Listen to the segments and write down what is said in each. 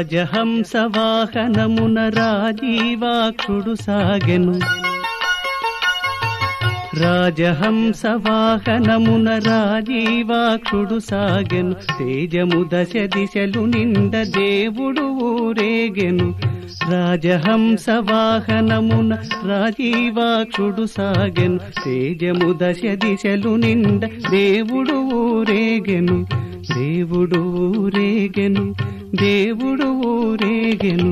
రాజహంస వాహనమున రాజీవాక్షుడు సాగెను రాజహంస వాహనమున రాజీవాక్షుడు సాగెను తేజము దశ దిశలు నిండ దేవుడు ఊరేగెను రాజహంస వాహనమున రాజీవాక్షుడు సాగెను తేజము దశ దిశలు నిండ దేవుడు ఊరేగెను దేవుడు ఊరేగెను దేవుడు ఊరేగెను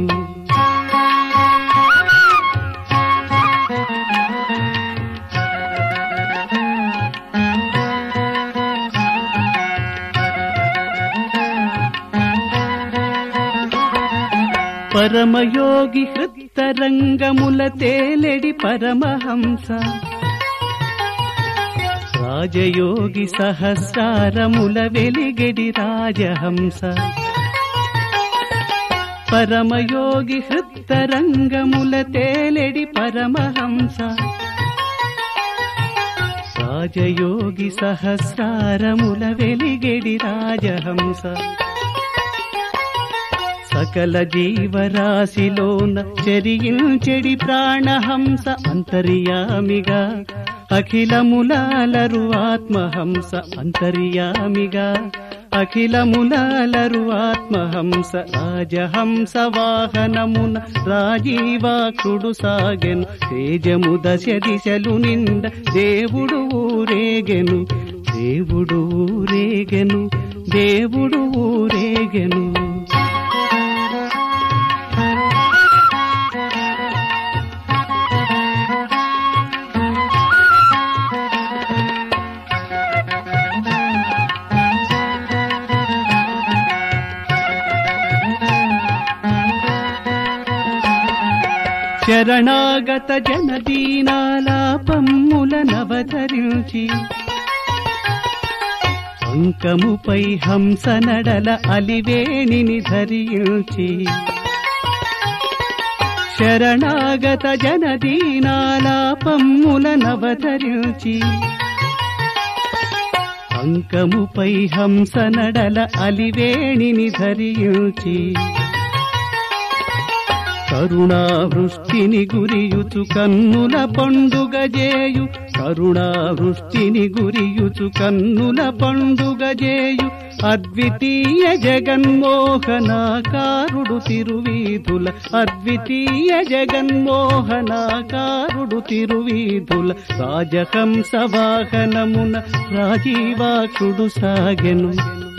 పరమయోగి హృత్తరంగముల తేలెడి పరమహంస రాజయోగి సహస్రారముల వెలిగెడి రాజహంస పరమయోగి హృత్తరంగముల తేలెడి పరమహంస రాజయోగి సహస్రారముల వెలిగెడి రాజహంస సకల జీవరాశిలోన చెరియించెడి ప్రాణహంస అంతర్యామిగా అఖిలములాలరు ఆత్మహంస అంతర్యామిగా అఖిలములాలరు ఆత్మహంస రాజహంస వాహనమున రాజీవాకుడు సాగెను తేజము దశ దిశలు నిండ దేవుడు ఊరేగెను దేవుడు ఊరేగెను దేవుడు ఊరేగెను శరణాగత జనదీనాల పమ్ముల నవతరించి అంకముపై హంస నడల అలివేణిని ధరించి శరణాగత జనదీనాల పమ్ముల నవతరించి అంకముపై హంస నడల అలివేణిని ధరించి కరుణావృష్టిని గురియుచు కన్నుల పండుగ జేయు కరుణావృష్టిని గురియుచు కన్నుల పండుగ జేయు అద్వితీయ జగన్మోహనాకారుడు తిరువీధుల అద్వితీయ జగన్మోహనాకారుడు తిరువీధుల రాజహంస వాహనమున రాజీవాకుడు సాగెను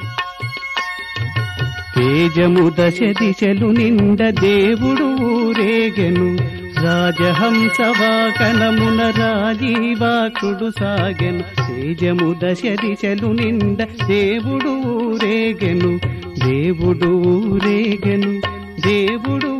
తేజము దశ దిశలు నిండ దేవుడు ఊరేగెను రాజహంస వాకనమున రాజీవాకుడు సాగెను తేజము దశ దిశలు నిండ దేవుడు ఊరేగెను దేవుడు ఊరేగెను దేవుడు